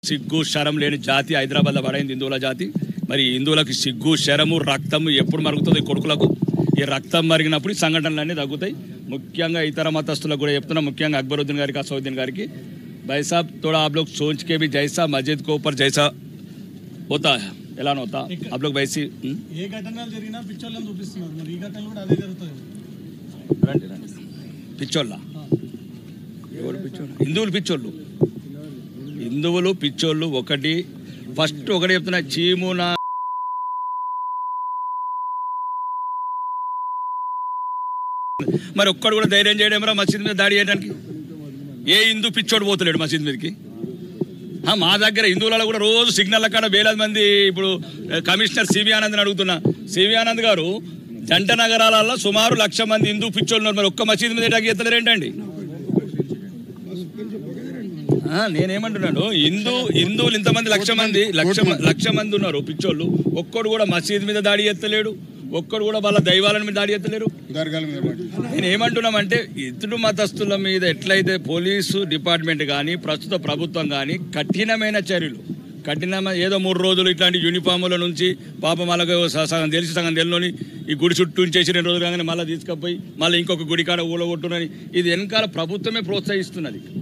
సిగ్గు శరం లేని జాతి హైదరాబాద్లో పడైంది హిందువుల జాతి మరి హిందువులకు సిగ్గు శరము రక్తము ఎప్పుడు మరుగుతుంది ఈ కొడుకులకు ఈ రక్తం మరిగినప్పుడు ఈ సంఘటనలన్నీ తగ్గుతాయి ముఖ్యంగా ఇతర మతస్థులకు కూడా చెప్తున్నా ముఖ్యంగా అక్బరుద్దీన్ గారికి అసౌద్దీన్ గారికి भाई साहब थोड़ा आप लोग सोच के भी जैसा मस्जिद के ऊपर जैसा होता है ऐलान होता आप लोग वैसी हम्म? ఏ ఘటనలు జరిగినా పిక్చర్లను చూపిస్తున్నారు మరి ఈ ఘటనలు కూడా అదే జరుగుతుంది రండి రండి పిచ్చోళ్ళ ఎవరు పిచ్చోళ్ళు హిందువులు పిచ్చోళ్ళు హిందువులు పిచ్చోళ్ళు ఒకటి ఫస్ట్ ఒకటి చెప్తున్నా చీమున మరి ఒక్కడు కూడా ధైర్యం చేయడం రా మసీద్ మీద దాడి చేయడానికి ఏ హిందూ పిచ్చోడు పోతలేడు మసీద్ మీదకి ఆ, మా దగ్గర హిందువులలో కూడా రోజు సిగ్నల్ కాడ వేలాది మంది ఇప్పుడు ఆ, కమిషనర్ సివి ఆనంద్ అడుగుతున్నా సివి ఆనంద్ గారు జంట నగరాలలో సుమారు లక్ష మంది హిందూ పిచ్చోళ్ళు ఉన్నారు మరి ఒక్క మసీద్ మీద ఎటాకి ఎత్తలేరు ఏంటండి ఆ, నేనేమంటున్నాను హిందూ హిందువులు ఇంతమంది లక్ష మంది లక్ష మ- లక్ష మంది ఉన్నారు పిచ్చోళ్ళు ఒక్కడు కూడా మసీద్ మీద దాడి ఎత్తలేడు ఒక్కడు కూడా వాళ్ళ దైవాల మీద దాడి ఎత్తలేరు దర్గాల మీద పడి. నేను ఏమంటున్నామంటే ఇతడు మతస్థుల మీద ఎట్లయితే పోలీసు డిపార్ట్మెంట్ కానీ ప్రస్తుత ప్రభుత్వం కానీ కఠినమైన చర్యలు కఠినమైన ఏదో మూడు రోజులు ఇట్లాంటి యూనిఫాముల నుంచి పాపం వాళ్ళకి స- సగం తెలిసి సగం తెలియని ఈ గుడి చుట్టూ ఉంచేసి రెండు రోజులు కాగానే మళ్ళీ తీసుకుపోయి మళ్ళీ ఇంకొక గుడి కాడ ఊలగొట్టునని ఇది వెనకాల ప్రభుత్వమే ప్రోత్సహిస్తున్నది